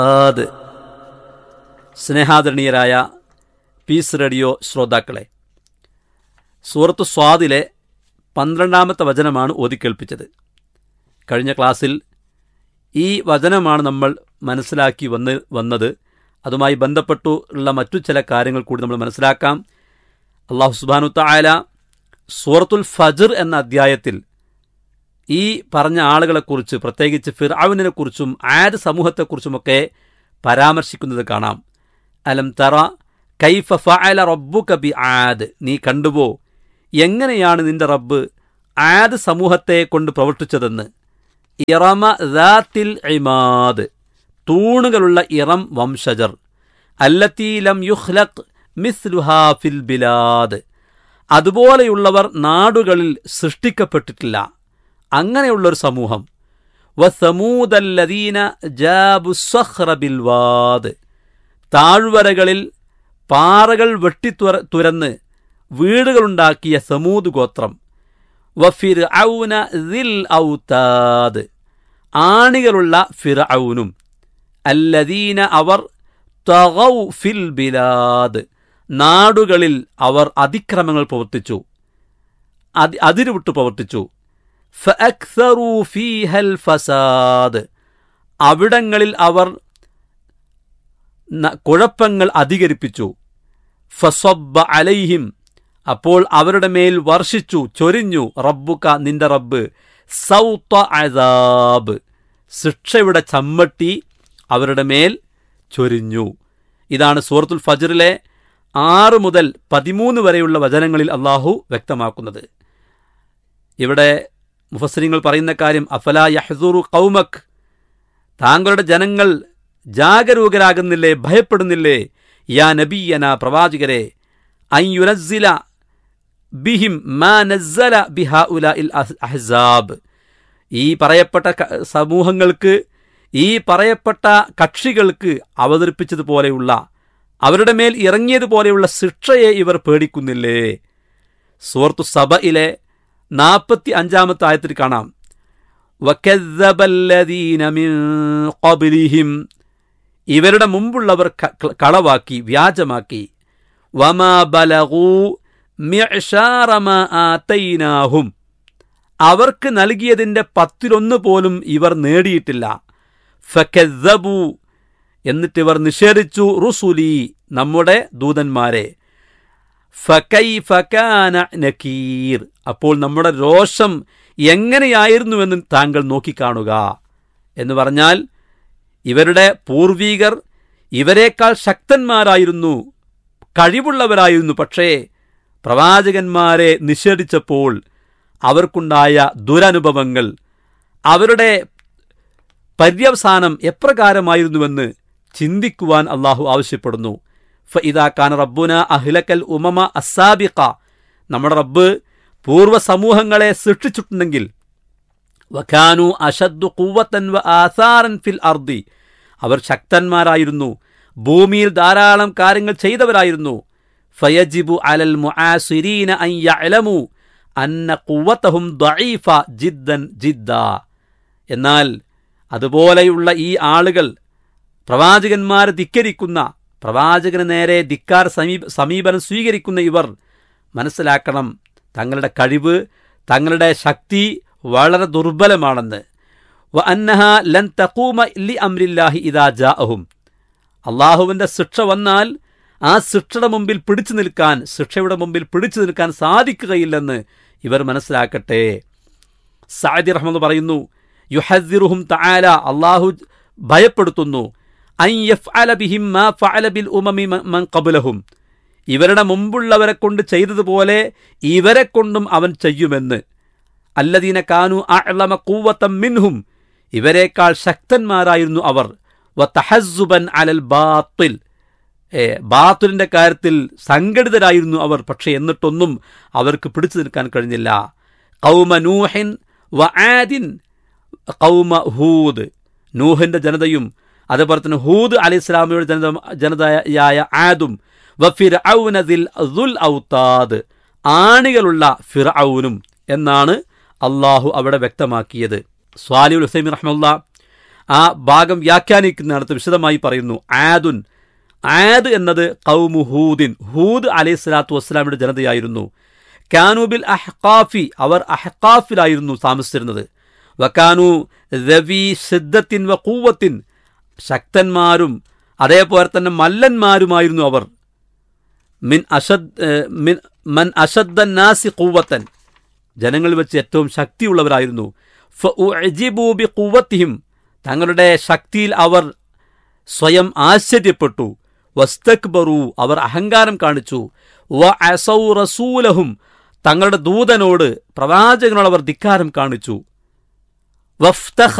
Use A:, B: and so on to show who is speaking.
A: അത് സ്നേഹാദരണീയരായ piece radio ശ്രോതാക്കളെ സൂറത്ത് സ്വാദിലെ പന്ത്രണ്ടാമത്തെ വചനമാണ് ഓതിക്കേൾപ്പിച്ചത് കഴിഞ്ഞ ക്ലാസ്സിൽ ഈ വചനമാണ് നമ്മൾ മനസ്സിലാക്കി വന്ന് വന്നത് അതുമായി ബന്ധപ്പെട്ടു ഉള്ള മറ്റു ചില കാര്യങ്ങൾ കൂടി നമ്മൾ മനസ്സിലാക്കാം അള്ളാഹു സുബാനു തായാല സൂറത്തുൽ ഫജർ എന്ന അധ്യായത്തിൽ ഈ പറഞ്ഞ ആളുകളെക്കുറിച്ച് പ്രത്യേകിച്ച് ഫിർആവിനെ കുറിച്ചും ആദ് സമൂഹത്തെക്കുറിച്ചുമൊക്കെ പരാമർശിക്കുന്നത് കാണാം അലം തറ കൈഫ ഫഅല റബ്ബുക ബി ആദ് നീ കണ്ടുപോ എങ്ങനെയാണ് നിന്റെ റബ്ബ് ആദ് സമൂഹത്തെ കൊണ്ട് പ്രവർത്തിച്ചതെന്ന് ഇറമ ദാത്തിൽ ഇമാദ് തൂണുകളുള്ള ഇറം വംശജർ അല്ലത്തീ ലം യുഹ്ലഖ് മിസ്ലുഹാ ഫിൽ ബിലാദ് അതുപോലെയുള്ളവർ നാടുകളിൽ സൃഷ്ടിക്കപ്പെട്ടിട്ടില്ല അങ്ങനെയുള്ളൊരു സമൂഹം വസമൂദല്ലദീന ജാബു സഹ്റ ബിൽവാദ് താഴ്വരകളിൽ പാറകൾ വെട്ടിത്തുര തുരന്ന് വീടുകളുണ്ടാക്കിയ സമൂത് ഗോത്രം വഫിർ ഔന ദിൽ ഔതാദ് ആണികളുള്ള ഫിർഔനും അല്ലദീന അവർ തഗൗ ഫിൽ ബിലാദ് നാടുകളിൽ അവർ അതിക്രമങ്ങൾ പ്രവർത്തിച്ചു അതി അതിരുവിട്ട് പ്രവർത്തിച്ചു ഫഅക്സറൂ ഫീഹൽ ഫസാദ് അവിടങ്ങളിൽ അവർ ന- കുഴപ്പങ്ങൾ അധികരിപ്പിച്ചു ഫസബ്ബ അലൈഹിം അപ്പോൾ അവരുടെ മേൽ വർഷിച്ചു ചൊരിഞ്ഞു റബ്ബുക നിന്റെ റബ്ബ് സൗത്ത അസാബ് ശിക്ഷയുടെ ചമ്മട്ടി അവരുടെ മേൽ ചൊരിഞ്ഞു ഇതാണ് സൂറത്തുൽ ഫജറിലെ ആറ് മുതൽ പതിമൂന്ന് വരെയുള്ള വചനങ്ങളിൽ അള്ളാഹു വ്യക്തമാക്കുന്നത് ഇവിടെ മുഫസ്സരിങ്ങൾ പറയുന്ന കാര്യം അഫല യഹ്സുറു കൗമക് താങ്കളുടെ ജനങ്ങൾ ജാഗരൂകരാകുന്നില്ലേ ഭയപ്പെടുന്നില്ലേ യാ നബിയന പ്രവാചകരെ അയ്യുനസ്സില ബിഹിം മാ നസ്സല ബിഹാഉല ഇൽ അഹ്സാബ് ഈ പറയപ്പെട്ട ക- സമൂഹങ്ങൾക്ക് ഈ പറയപ്പെട്ട കക്ഷികൾക്ക് അവതരിപ്പിച്ചതുപോലെയുള്ള അവരുടെ മേൽ ഇറങ്ങിയതുപോലെയുള്ള ശിക്ഷയെ ഇവർ പേടിക്കുന്നില്ലേ സൂറത്തു സബയിലെ നാൽപ്പത്തി അഞ്ചാമത്തെ ആയത്തിൽ കാണാം وَكَذَّبَ الَّذِينَ مِن قَبْلِهِمْ ഇവരുടെ മുമ്പുള്ളവർ ക- ക- കളവാക്കി വ്യാജമാക്കി വമാ ബലഗൂ മിഅ്ശാറ മാ ആതൈനാഹും അവർക്ക് നൽകിയതിന്റെ പത്തിലൊന്ന് പോലും ഇവർ നേടിയിട്ടില്ല ഫക്കദ്ദബു എന്നിട്ട് ഇവർ നിഷേധിച്ചു റുസുലി നമ്മുടെ ദൂതന്മാരെ ഫകൈഫ കാന നക്കീർ അപ്പോൾ നമ്മുടെ രോഷം എങ്ങനെയായിരുന്നുവെന്ന് താങ്കൾ നോക്കിക്കാണുക എന്ന് പറഞ്ഞാൽ ഇവരുടെ പൂർവീകർ ഇവരെക്കാൾ ശക്തന്മാരായിരുന്നു കഴിവുള്ളവരായിരുന്നു പക്ഷേ പ്രവാചകന്മാരെ നിഷേധിച്ചപ്പോൾ അവർക്കുണ്ടായ ദുരനുഭവങ്ങൾ അവരുടെ പര്യവസാനം എപ്രകാരമായിരുന്നുവെന്ന് ചിന്തിക്കുവാൻ അള്ളാഹു ആവശ്യപ്പെടുന്നു ഫഇദാ കാന റബ്ബുന അഹ്ലക്കൽ ഉമമ അസാബിഖ നമ്മുടെ റബ്ബ് പൂർവ്വ സമൂഹങ്ങളെ സൃഷ്ടിച്ചിട്ടുണ്ടെങ്കിൽ വഖാനു അഷദ്ദു ഖുവ്വത്തൻ വ ആസാറൻ ഫിൽ അർദി അവർ ശക്തന്മാരായിരുന്നു ഭൂമിയിൽ ധാരാളം കാര്യങ്ങൾ ചെയ്തവരായിരുന്നു ഫയജിബു അലൽ മുആസിരീന അൻ യഅലമു അന്ന ഖുവ്വതഹും ദഈഫ ജിദ്ദൻ ജിദ്ദ എന്നാൽ അതുപോലെയുള്ള ഈ ആളുകൾ പ്രവാചകന്മാരെ ധിക്കരിക്കുന്ന പ്രവാചകന് നേരെ ധിക്കാർ സമീപ സമീപനം സ്വീകരിക്കുന്ന ഇവർ മനസ്സിലാക്കണം തങ്ങളുടെ കഴിവ് തങ്ങളുടെ ശക്തി വളരെ ദുർബലമാണെന്ന് വ അന്നഹ ലൻ തഖൂമ ലി അംരില്ലാഹി ഇദാ ജാഅഹും അള്ളാഹുവിൻ്റെ ശിക്ഷ വന്നാൽ ആ ശിക്ഷയുടെ മുമ്പിൽ പിടിച്ചു നിൽക്കാൻ ശിക്ഷയുടെ മുമ്പിൽ പിടിച്ചു നിൽക്കാൻ സാധിക്കുകയില്ലെന്ന് ഇവർ മനസ്സിലാക്കട്ടെ സാദി റഹ്മദ് പറയുന്നു യുഹദ്ദിറുഹും തആല അള്ളാഹു ഭയപ്പെടുത്തുന്നു അൻ യഫ്അല ബിഹിം മാ ഫഅല ബിൽ ഉമമി മ- മൻ ഖബ്ലഹും ഇവരുടെ മുമ്പുള്ളവരെ കൊണ്ട് ചെയ്തതുപോലെ ഇവരെ കൊണ്ടും അവൻ ചെയ്യുമെന്ന് അല്ലദീന കാനു അഅ്ലമ ഖുവ്വത്തം മിൻഹും ഇവരെക്കാൾ ശക്തന്മാരായിരുന്നു അവർ വതഹസ്സുബൻ അലൽ ബാത്തിൽ ഏ, ബാത്തുലിന്റെ കാര്യത്തിൽ സംഘടിതരായിരുന്നു അവർ പക്ഷെ എന്നിട്ടൊന്നും അവർക്ക് പിടിച്ചു നിൽക്കാൻ കഴിഞ്ഞില്ല കൗമ നൂഹിൻ വ ആദിൻ കൗമ ഹൂദ് നൂഹിന്റെ ജനതയും അതുപോലെ തന്നെ ഹൂദ് അലി ഇസ്ലാമിയുടെ ജനത ജനതയായ ആദും വ ഫിർഔന ദിൽ ദുൽ ഔതാദ് ആണികളുള്ള ഫിർഔനും എന്നാണ് അള്ളാഹു അവിടെ വ്യക്തമാക്കിയത് സ്വാലിഉൽ ഹുസൈമി റഹ്മുല്ല ആ ഭാഗം വ്യാഖ്യാനിക്കുന്നിടത്ത് വിശദമായി പറയുന്നു ആദുൻ ആദ് എന്നത് കൗമു ഹൂദിൻ ഹൂദ് അലൈഹി സ്വലാത്തു വസ്സലാമിയുടെ ജനതയായിരുന്നു കാനൂബിൽ അഹ്കാഫി അവർ അഹ്കാഫിലായിരുന്നു താമസിച്ചിരുന്നത് വക്കാനു രവി സിദ്ധത്തിൻ വ കൂവത്തിൻ ശക്തന്മാരും അതേപോലെ തന്നെ മല്ലന്മാരുമായിരുന്നു അവർ മിൻ അഷദ് ഏഹ്, മിൻ മൻ അഷദ്ദൻ നാസി കൂവത്തൻ ജനങ്ങളിൽ വെച്ച് ഏറ്റവും ശക്തിയുള്ളവരായിരുന്നു ഫഉഅ്ജിബൂ ബിഖുവ്വത്തിഹിം തങ്ങളുടെ ശക്തിയിൽ അവർ സ്വയം ആശ്ചര്യപ്പെട്ടു വസ്തക്ബറു അവർ അഹങ്കാരം കാണിച്ചു വ അസൗ റസൂലഹും തങ്ങളുടെ ദൂതനോട് പ്രവാചകനോട് അവർ ധിക്കാരം കാണിച്ചു വഫ്തഖ